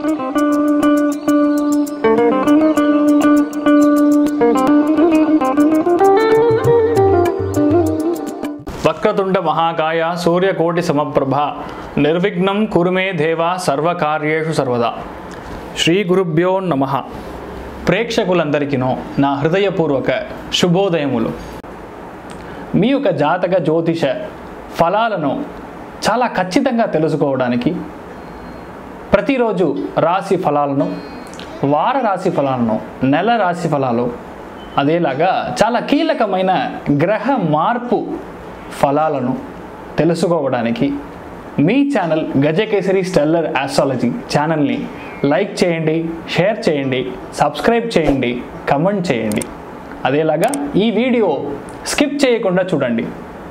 వక్రతుండ మహాకాయ సూర్యకోటి సమప్రభ నిర్విఘ్నం కురుమే దేవ సర్వకార్యేషు సర్వదా శ్రీ గురుభ్యో నమ ప్రేక్షకులందరికీనో నా హృదయపూర్వక శుభోదయములు మీ యొక్క జాతక జ్యోతిష ఫలాలను చాలా ఖచ్చితంగా తెలుసుకోవడానికి ప్రతిరోజు రాశి ఫలాలను వార రాశి ఫలాలను నెల రాశి ఫలాలు అదేలాగా చాలా కీలకమైన గ్రహ మార్పు ఫలాలను తెలుసుకోవడానికి మీ ఛానల్ గజకేసరి స్టెల్లర్ ఆస్ట్రాలజీ ఛానల్ని లైక్ చేయండి షేర్ చేయండి సబ్స్క్రైబ్ చేయండి కమెంట్ చేయండి అదేలాగా ఈ వీడియో స్కిప్ చేయకుండా చూడండి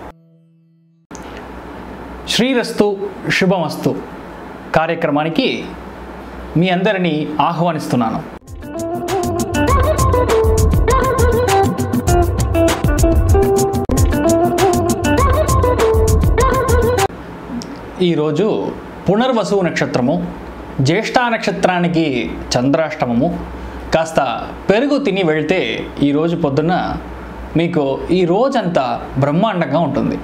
శ్రీరస్తు శుభమస్తు కార్యక్రమానికి మీ అందరినీ ఆహ్వానిస్తున్నాను ఈరోజు పునర్వసు నక్షత్రము జ్యేష్ఠ నక్షత్రానికి చంద్రాష్టమము కాస్త పెరుగు తిని వెళ్తే ఈరోజు పొద్దున్న మీకు ఈ రోజంతా బ్రహ్మాండంగా ఉంటుంది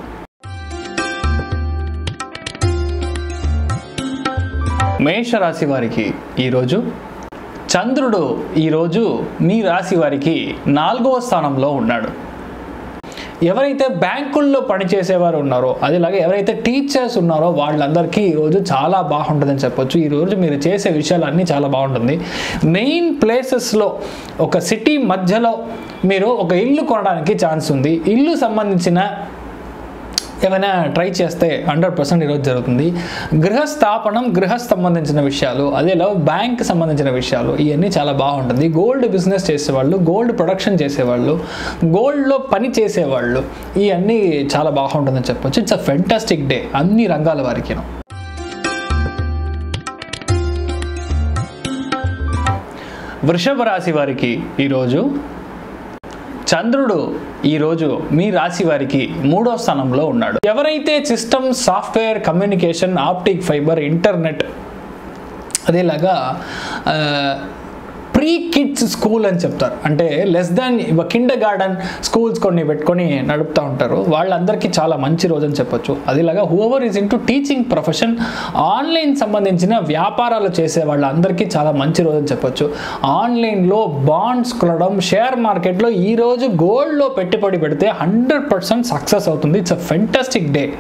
మేషరాశి వారికి ఈరోజు చంద్రుడు ఈరోజు మీ రాశి వారికి నాలుగవ స్థానంలో ఉన్నాడు ఎవరైతే బ్యాంకుల్లో పనిచేసేవారు ఉన్నారో అదేలాగా ఎవరైతే టీచర్స్ ఉన్నారో వాళ్ళందరికీ ఈరోజు చాలా బాగుంటుందని చెప్పొచ్చు ఈరోజు మీరు చేసే విషయాలన్నీ చాలా బాగుంటుంది మెయిన్ ప్లేసెస్లో ఒక సిటీ మధ్యలో మీరు ఒక ఇల్లు కొనడానికి ఛాన్స్ ఉంది ఇల్లు సంబంధించిన ఏమైనా ట్రై చేస్తే హండ్రెడ్ పర్సెంట్ ఈరోజు జరుగుతుంది గృహస్థాపనం గృహ సంబంధించిన విషయాలు అదేలా బ్యాంక్ సంబంధించిన విషయాలు ఇవన్నీ చాలా బాగుంటుంది గోల్డ్ బిజినెస్ చేసేవాళ్ళు గోల్డ్ ప్రొడక్షన్ చేసేవాళ్ళు గోల్డ్లో పని చేసేవాళ్ళు ఇవన్నీ చాలా బాగుంటుందని చెప్పొచ్చు ఇట్స్ అ ఫెంటాస్టిక్ డే అన్ని రంగాల వారికి వృషభ రాశి వారికి ఈరోజు చంద్రుడు ఈరోజు మీ రాశి వారికి మూడో స్థానంలో ఉన్నాడు ఎవరైతే system software communication optic fibre internet అదేలాగా ప్రీ కిడ్స్ స్కూల్ అని చెప్తారు అంటే less than kindergarten schools కొన్ని పెట్టుకొని నడుపుతూ ఉంటారు వాళ్ళందరికీ చాలా మంచి రోజు అని చెప్పొచ్చు అదేలాగా whoever is into teaching profession online సంబంధించిన వ్యాపారాలు చేసే వాళ్ళందరికీ చాలా మంచి రోజు అని చెప్పొచ్చు ఆన్లైన్లో బాండ్స్ కొనడం షేర్ మార్కెట్లో ఈరోజు గోల్డ్లో పెట్టుబడి పెడితే హండ్రెడ్ పర్సెంట్ సక్సెస్ అవుతుంది ఇట్స్ అ ఫెంటాస్టిక్ డే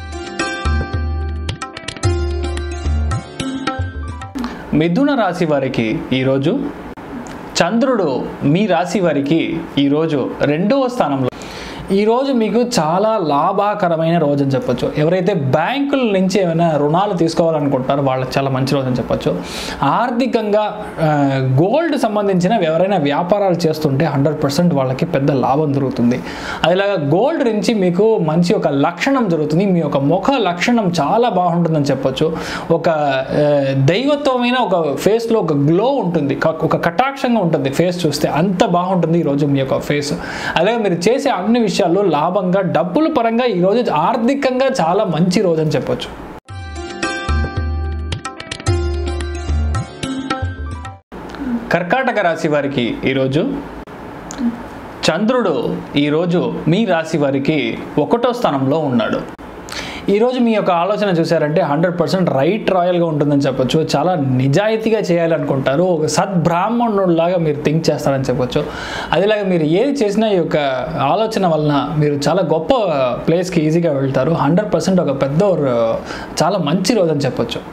మిథున రాశి వారికి ఈరోజు చంద్రుడు మీ రాశి వారికి ఈరోజు రెండవ స్థానంలో ఈరోజు మీకు చాలా లాభకరమైన రోజు అని చెప్పొచ్చు ఎవరైతే బ్యాంకుల నుంచి ఏమైనా రుణాలు తీసుకోవాలనుకుంటారో వాళ్ళకి చాలా మంచి రోజు అని చెప్పొచ్చు ఆర్థికంగా గోల్డ్ సంబంధించిన ఎవరైనా వ్యాపారాలు చేస్తుంటే హండ్రెడ్ పర్సెంట్ వాళ్ళకి పెద్ద లాభం జరుగుతుంది అదేలాగా గోల్డ్ నుంచి మీకు మంచి ఒక లక్షణం జరుగుతుంది మీ యొక్క ముఖ లక్షణం చాలా బాగుంటుందని చెప్పొచ్చు ఒక ఆ, దైవత్వమైన ఒక ఫేస్లో ఒక గ్లో ఉంటుంది క- ఒక కటాక్షంగా ఉంటుంది ఫేస్ చూస్తే అంత బాగుంటుంది ఈరోజు మీ యొక్క ఫేస్ అలాగే మీరు చేసే అన్ని విషయాల్లో లాభంగా డబ్బుల పరంగా ఈరోజు ఆర్థికంగా చాలా మంచి రోజు అని చెప్పొచ్చు కర్కాటక రాశి వారికి ఈరోజు చంద్రుడు ఈరోజు మీ రాశి వారికి ఒకటో స్థానంలో ఉన్నాడు ఈరోజు మీ యొక్క ఆలోచన చూసారంటే హండ్రెడ్ పర్సెంట్ రైట్ రాయల్గా ఉంటుందని చెప్పొచ్చు చాలా నిజాయితీగా చేయాలనుకుంటారు ఒక సద్బ్రాహ్మణుడిలాగా మీరు థింక్ చేస్తారని చెప్పొచ్చు అదేలాగా మీరు ఏది చేసినా ఈ యొక్క ఆలోచన వలన మీరు చాలా గొప్ప ప్లేస్కి ఈజీగా వెళ్తారు హండ్రెడ్ పర్సెంట్ ఒక పెద్ద చాలా మంచి రోజు అని చెప్పొచ్చు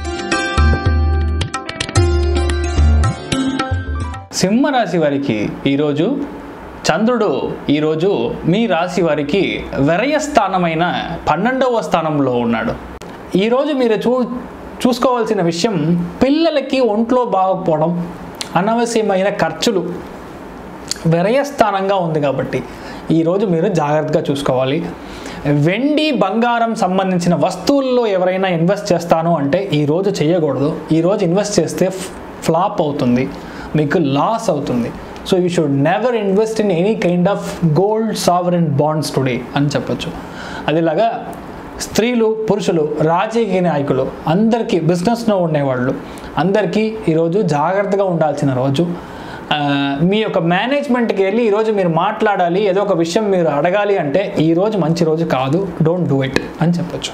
సింహరాశి వారికి ఈరోజు చంద్రుడు ఈరోజు మీ రాశి వారికి వ్యయ స్థానమైన పన్నెండవ స్థానంలో ఉన్నాడు ఈరోజు మీరు చూ చూసుకోవాల్సిన విషయం పిల్లలకి ఒంట్లో బాగోకపోవడం అనవసరమైన ఖర్చులు వ్యయస్థానంగా ఉంది కాబట్టి ఈరోజు మీరు జాగ్రత్తగా చూసుకోవాలి వెండి బంగారం సంబంధించిన వస్తువుల్లో ఎవరైనా ఇన్వెస్ట్ చేస్తాను అంటే ఈరోజు చేయకూడదు ఈరోజు ఇన్వెస్ట్ చేస్తే ఫ్లాప్ అవుతుంది మీకు లాస్ అవుతుంది so you should never invest in any kind of gold sovereign bonds today అని చెప్పొచ్చు అదేలాగా స్త్రీలు పురుషులు రాజకీయ నాయకులు అందరికీ బిజినెస్లో ఉండేవాళ్ళు అందరికీ ఈరోజు జాగ్రత్తగా ఉండాల్సిన రోజు ఆ, మీ యొక్క మేనేజ్మెంట్కి వెళ్ళి ఈరోజు మీరు మాట్లాడాలి ఏదో ఒక విషయం మీరు అడగాలి అంటే ఈరోజు మంచి రోజు కాదు డోంట్ డూ ఇట్ అని చెప్పొచ్చు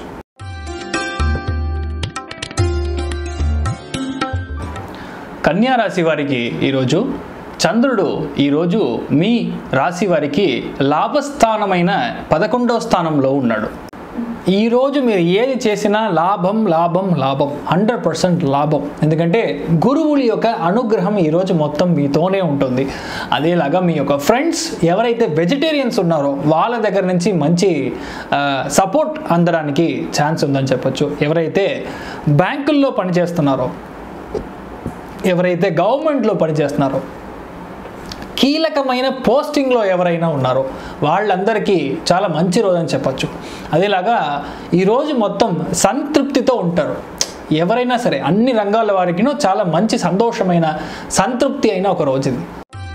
కన్యా రాశి వారికి ఈరోజు చంద్రుడు ఈరోజు మీ రాశి వారికి లాభస్థానమైన పదకొండో స్థానంలో ఉన్నాడు ఈరోజు మీరు ఏది చేసినా లాభం లాభం లాభం హండ్రెడ్ పర్సెంట్ లాభం ఎందుకంటే గురువుల యొక్క అనుగ్రహం ఈరోజు మొత్తం మీతోనే ఉంటుంది అదేలాగా మీ యొక్క ఫ్రెండ్స్ ఎవరైతే వెజిటేరియన్స్ ఉన్నారో వాళ్ళ దగ్గర నుంచి మంచి సపోర్ట్ అందడానికి ఛాన్స్ ఉందని చెప్పొచ్చు ఎవరైతే బ్యాంకుల్లో పనిచేస్తున్నారో ఎవరైతే గవర్నమెంట్లో పనిచేస్తున్నారో కీలకమైన పోస్టింగ్లో ఎవరైనా ఉన్నారో వాళ్ళందరికీ చాలా మంచి రోజు అని చెప్పచ్చు అదేలాగా ఈరోజు మొత్తం సంతృప్తితో ఉంటారు ఎవరైనా సరే అన్ని రంగాల వారికినూ చాలా మంచి సంతోషమైన సంతృప్తి అయిన ఒక రోజు ఇది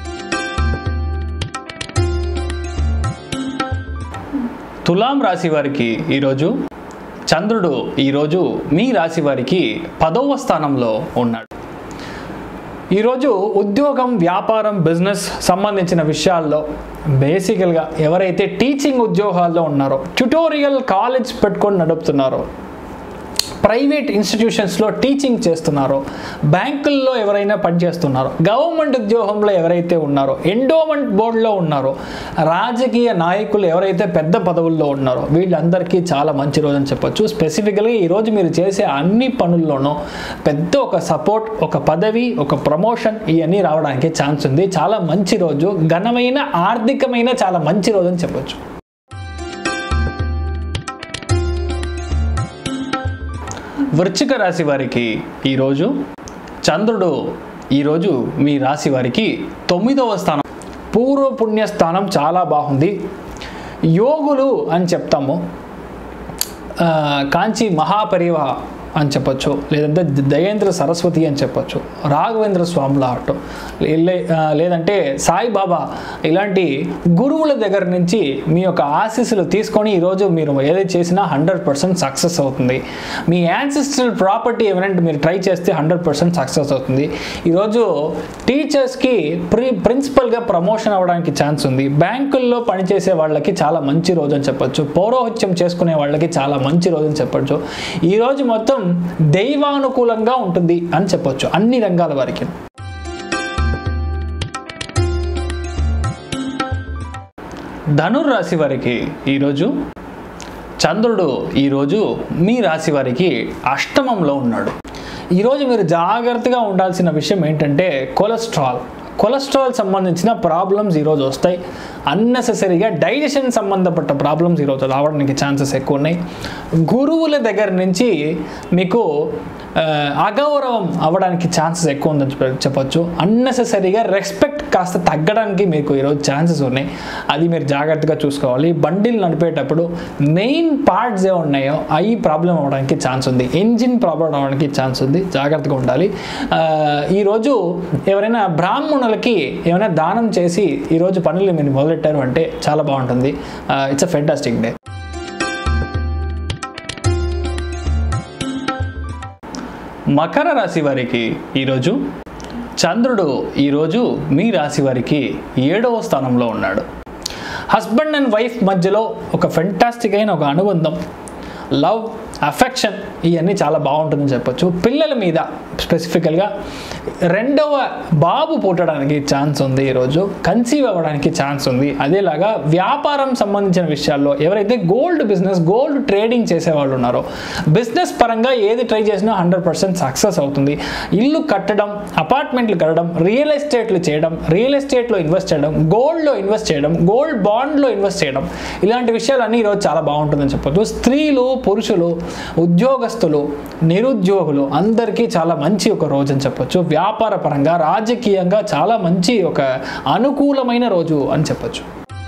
తులాం రాశి వారికి ఈరోజు చంద్రుడు ఈరోజు మీ రాశి వారికి పదవ స్థానంలో ఉన్నాడు ఈరోజు ఉద్యోగం వ్యాపారం బిజినెస్ సంబంధించిన విషయాల్లో బేసికల్గా ఎవరైతే టీచింగ్ ఉద్యోగాల్లో ఉన్నారో ట్యుటోరియల్ కాలేజ్ పెట్టుకొని నడుపుతున్నారో ప్రైవేట్ ఇన్స్టిట్యూషన్స్లో టీచింగ్ చేస్తున్నారో బ్యాంకుల్లో ఎవరైనా పనిచేస్తున్నారో గవర్నమెంట్ ఉద్యోగంలో ఎవరైతే ఉన్నారో ఎండోమెంట్ బోర్డులో ఉన్నారో రాజకీయ నాయకులు ఎవరైతే పెద్ద పదవుల్లో ఉన్నారో వీళ్ళందరికీ చాలా మంచి రోజు అని చెప్పొచ్చు స్పెసిఫికల్గా ఈరోజు మీరు చేసే అన్ని పనుల్లోనూ పెద్ద ఒక సపోర్ట్ ఒక పదవి ఒక ప్రమోషన్ ఇవన్నీ రావడానికి ఛాన్స్ ఉంది చాలా మంచి రోజు ఘనమైన ఆర్థికమైన చాలా మంచి రోజు అని చెప్పొచ్చు వృశ్చిక రాశి వారికి ఈరోజు చంద్రుడు ఈరోజు మీ రాశి వారికి తొమ్మిదవ స్థానం పూర్వ పుణ్య స్థానం చాలా బాగుంది యోగులు అని చెప్తాము ఆ, కాంచి మహాపరివ అని చెప్పొచ్చు లేదంటే దయేంద్ర సరస్వతి అని చెప్పొచ్చు రాఘవేంద్ర స్వాముల ఆట లే- ఆ, లేదంటే సాయిబాబా ఇలాంటి గురువుల దగ్గర నుంచి మీ యొక్క ఆశీస్సులు తీసుకొని ఈరోజు మీరు ఏదైతే చేసినా హండ్రెడ్ పర్సెంట్ సక్సెస్ అవుతుంది మీ యాన్సిస్ట్రల్ ప్రాపర్టీ ఏమైనా మీరు ట్రై చేస్తే హండ్రెడ్ పర్సెంట్ సక్సెస్ అవుతుంది ఈరోజు టీచర్స్కి ప్రి ప్రిన్సిపల్గా ప్రమోషన్ అవ్వడానికి ఛాన్స్ ఉంది బ్యాంకుల్లో పనిచేసే వాళ్ళకి చాలా మంచి రోజు అని చెప్పొచ్చు పౌరోహిత్యం చేసుకునే వాళ్ళకి చాలా మంచి రోజు అని చెప్పొచ్చు ఈ రోజు మొత్తం దైవానుకూలంగా ఉంటుంది అని చెప్పొచ్చు అన్ని రంగాల వారికి ధనుర్రాశి వారికి ఈరోజు చంద్రుడు ఈరోజు మీ రాశి వారికి అష్టమంలో ఉన్నాడు ఈరోజు మీరు జాగ్రత్తగా ఉండాల్సిన విషయం ఏంటంటే కొలెస్ట్రాల్ కొలెస్ట్రాల్ సంబంధించిన ప్రాబ్లమ్స్ ఈరోజు వస్తాయి అన్నెసెసరీగా డైజెషన్ సంబంధపట్ట ప్రాబ్లమ్స్ ఈరోజు రావడానికి ఛాన్సెస్ ఎక్కువ ఉన్నాయి గురువుల దగ్గర నుంచి మీకు ఆ, అగౌరవం అవ్వడానికి ఛాన్సెస్ ఎక్కువ ఉందని చెప్ప- చెప్పొచ్చు అన్నెసెసరీగా రెస్పెక్ట్ కాస్త తగ్గడానికి మీకు ఈరోజు ఛాన్సెస్ ఉన్నాయి అది మీరు జాగ్రత్తగా చూసుకోవాలి బండిల్ నడిపేటప్పుడు మెయిన్ పార్ట్స్ ఏ ఉన్నాయో అవి ప్రాబ్లం అవ్వడానికి ఛాన్స్ ఉంది ఎంజిన్ ప్రాబ్లం అవడానికి ఛాన్స్ ఉంది జాగ్రత్తగా ఉండాలి ఆ, ఈరోజు ఎవరైనా బ్రాహ్మణులకి ఏమైనా దానం చేసి ఈరోజు పనులు మీరు మొదలెట్టారు అంటే చాలా బాగుంటుంది ఇట్స్ అ ఫెంటాస్టిక్ డే మకర రాశి వారికి ఈరోజు చంద్రుడు ఈరోజు మీ రాశి వారికి ఏడవ స్థానంలో ఉన్నాడు హస్బెండ్ అండ్ వైఫ్ మధ్యలో ఒక ఫెంటాస్టిక్ అయిన ఒక అనుబంధం లవ్ అఫెక్షన్ ఇవన్నీ చాలా బాగుంటుందని చెప్పొచ్చు పిల్లల మీద స్పెసిఫికల్గా రెండవ బాబు పుట్టడానికి ఛాన్స్ ఉంది ఈరోజు కన్సీవ్ అవ్వడానికి ఛాన్స్ ఉంది అదేలాగా వ్యాపారం సంబంధించిన విషయాల్లో ఎవరైతే గోల్డ్ బిజినెస్ గోల్డ్ ట్రేడింగ్ చేసే వాళ్ళు ఉన్నారో బిజినెస్ పరంగా ఏది ట్రై చేసినా హండ్రెడ్ పర్సెంట్ సక్సెస్ అవుతుంది ఇల్లు కట్టడం అపార్ట్మెంట్లు కట్టడం రియల్ ఎస్టేట్లు చేయడం రియల్ ఎస్టేట్లో ఇన్వెస్ట్ చేయడం గోల్డ్లో ఇన్వెస్ట్ చేయడం గోల్డ్ బాండ్లో ఇన్వెస్ట్ చేయడం ఇలాంటి విషయాలన్నీ ఈరోజు చాలా బాగుంటుందని చెప్పొచ్చు స్త్రీలు పురుషులు ఉద్యోగస్తులు నిరుద్యోగులు అందరికీ చాలా మంచి ఒక రోజు అని చెప్పొచ్చు వ్యాపార పరంగా రాజకీయంగా చాలా మంచి ఒక అనుకూలమైన రోజు అని చెప్పొచ్చు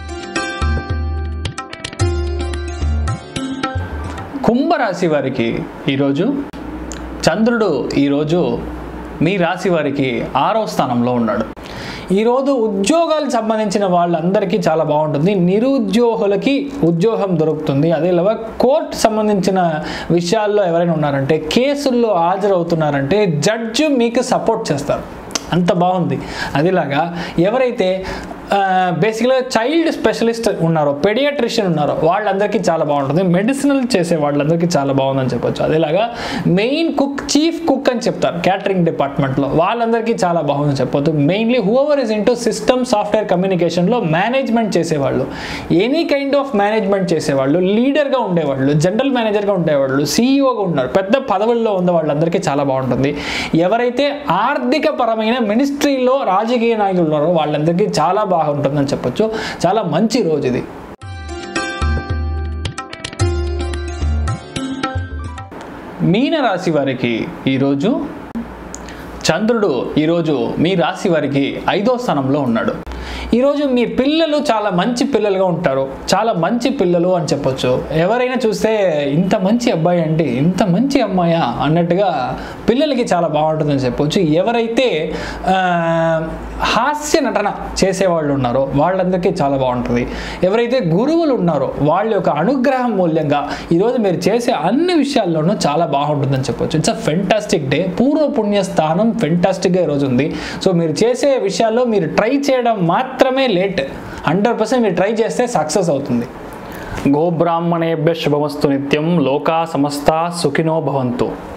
కుంభరాశి వారికి ఈరోజు చంద్రుడు ఈరోజు మీ రాశి వారికి ఆరో స్థానంలో ఉన్నాడు ఈరోజు ఉద్యోగాలకు సంబంధించిన వాళ్ళందరికీ చాలా బాగుంటుంది నిరుద్యోగులకి ఉద్యోగం దొరుకుతుంది అదేలాగా కోర్టు సంబంధించిన విషయాల్లో ఎవరైనా ఉన్నారంటే కేసుల్లో హాజరవుతున్నారంటే జడ్జి మీకు సపోర్ట్ చేస్తారు అంత బాగుంది అదిలాగా ఎవరైతే బేసిక్గా చైల్డ్ స్పెషలిస్ట్ ఉన్నారో పెడియాట్రిషియన్ ఉన్నారో వాళ్ళందరికీ చాలా బాగుంటుంది మెడిసినల్ చేసే వాళ్ళందరికీ చాలా బాగుందని చెప్పొచ్చు అదేలాగా మెయిన్ కుక్ చీఫ్ కుక్ అని చెప్తారు క్యాటరింగ్ డిపార్ట్మెంట్లో వాళ్ళందరికీ చాలా బాగుందని చెప్పొచ్చు mainly whoever is into system software కమ్యూనికేషన్లో మేనేజ్మెంట్ చేసేవాళ్ళు ఎనీ కైండ్ ఆఫ్ మేనేజ్మెంట్ చేసేవాళ్ళు లీడర్గా ఉండేవాళ్ళు జనరల్ మేనేజర్గా ఉండేవాళ్ళు సీఈఓగా ఉన్నారు పెద్ద పదవుల్లో ఉన్న వాళ్ళందరికీ చాలా బాగుంటుంది ఎవరైతే ఆర్థిక పరమైన మినిస్ట్రీలో రాజకీయ నాయకులు ఉన్నారో వాళ్ళందరికీ చాలా బాగుంటుందని చెప్పొచ్చు చాలా మంచి రోజు ఇది మీన రాశి వారికి ఈరోజు చంద్రుడు ఈరోజు మీ రాశి వారికి ఐదో స్థానంలో ఉన్నాడు ఈరోజు మీ పిల్లలు చాలా మంచి పిల్లలుగా ఉంటారు చాలా మంచి పిల్లలు అని చెప్పొచ్చు ఎవరైనా చూస్తే ఇంత మంచి అబ్బాయి అంటే ఇంత మంచి అమ్మాయా అన్నట్టుగా పిల్లలకి చాలా బాగుంటుందని చెప్పొచ్చు ఎవరైతే ఆ, హాస్య నటన చేసేవాళ్ళు ఉన్నారో వాళ్ళందరికీ చాలా బాగుంటుంది ఎవరైతే గురువులు ఉన్నారో వాళ్ళ యొక్క అనుగ్రహం మూల్యంగా ఈరోజు మీరు చేసే అన్ని విషయాల్లోనూ చాలా బాగుంటుందని చెప్పొచ్చు ఇట్స్ అ ఫెంటాస్టిక్ డే పూర్వ పుణ్య స్థానం ఫెంటాస్టిక్గా ఈరోజు ఉంది సో మీరు చేసే విషయాల్లో మీరు ట్రై చేయడం మాత్రమే లేట్ హండ్రెడ్ పర్సెంట్ మీరు ట్రై చేస్తే సక్సెస్ అవుతుంది గోబ్రాహ్మణేభ్య శుభమస్తు నిత్యం లోకా సమస్త సుఖినో భవంతు